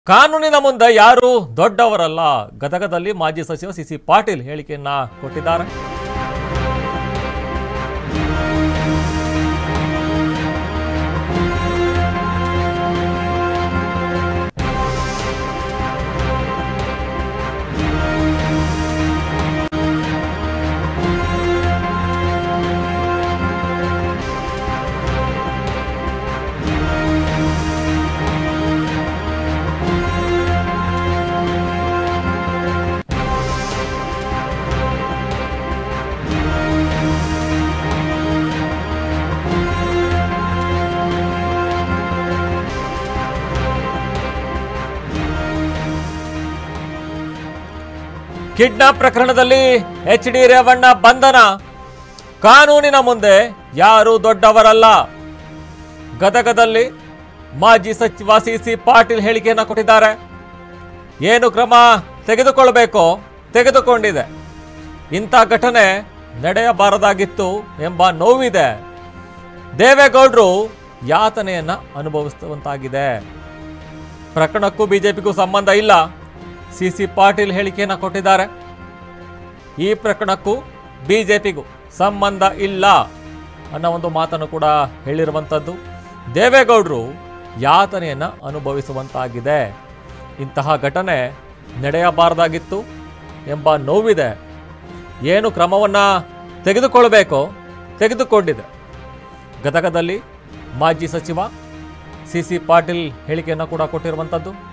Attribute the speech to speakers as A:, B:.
A: ಕಾನೂನಿನ ಮುಂದೆ ಯಾರು ದೊಡ್ಡವರಲ್ಲ ಗದಗದಲ್ಲಿ ಮಾಜಿ ಸಚಿವ ಸಿಸಿ ಪಾಟೀಲ್ ಹೇಳಿಕೆಯನ್ನ ಕೊಟ್ಟಿದ್ದಾರೆ ಕಿಡ್ನಾಪ್ ಪ್ರಕರಣದಲ್ಲಿ ಎಚ್ ಡಿ ರೇವಣ್ಣ ಬಂಧನ ಕಾನೂನಿನ ಮುಂದೆ ಯಾರು ದೊಡ್ಡವರಲ್ಲ ಗದಗದಲ್ಲಿ ಮಾಜಿ ಸಚಿವ ಸಿಸಿ ಪಾಟೀಲ್ ಹೇಳಿಕೆಯನ್ನು ಕೊಟ್ಟಿದ್ದಾರೆ ಏನು ಕ್ರಮ ತೆಗೆದುಕೊಳ್ಳಬೇಕೋ ತೆಗೆದುಕೊಂಡಿದೆ ಇಂಥ ಘಟನೆ ನಡೆಯಬಾರದಾಗಿತ್ತು ಎಂಬ ನೋವಿದೆ ದೇವೇಗೌಡರು ಯಾತನೆಯನ್ನ ಅನುಭವಿಸುವಂತಾಗಿದೆ ಪ್ರಕರಣಕ್ಕೂ ಬಿಜೆಪಿಗೂ ಸಂಬಂಧ ಇಲ್ಲ ಸಿಸಿ ಪಾಟೀಲ್ ಹೇಳಿಕೆಯನ್ನು ಕೊಟ್ಟಿದ್ದಾರೆ ಈ ಪ್ರಕರಣಕ್ಕೂ ಬಿಜೆಪಿಗೂ ಸಂಬಂಧ ಇಲ್ಲ ಅನ್ನೋ ಒಂದು ಮಾತನ್ನು ಕೂಡ ಹೇಳಿರುವಂಥದ್ದು ದೇವೇಗೌಡರು ಯಾತನೆಯನ್ನು ಅನುಭವಿಸುವಂತಾಗಿದೆ ಇಂತಹ ಘಟನೆ ನಡೆಯಬಾರದಾಗಿತ್ತು ಎಂಬ ನೋವಿದೆ ಏನು ಕ್ರಮವನ್ನು ತೆಗೆದುಕೊಳ್ಬೇಕೋ ತೆಗೆದುಕೊಂಡಿದೆ ಗದಗದಲ್ಲಿ ಮಾಜಿ ಸಚಿವ ಸಿ ಸಿ ಪಾಟೀಲ್ ಹೇಳಿಕೆಯನ್ನು ಕೂಡ ಕೊಟ್ಟಿರುವಂಥದ್ದು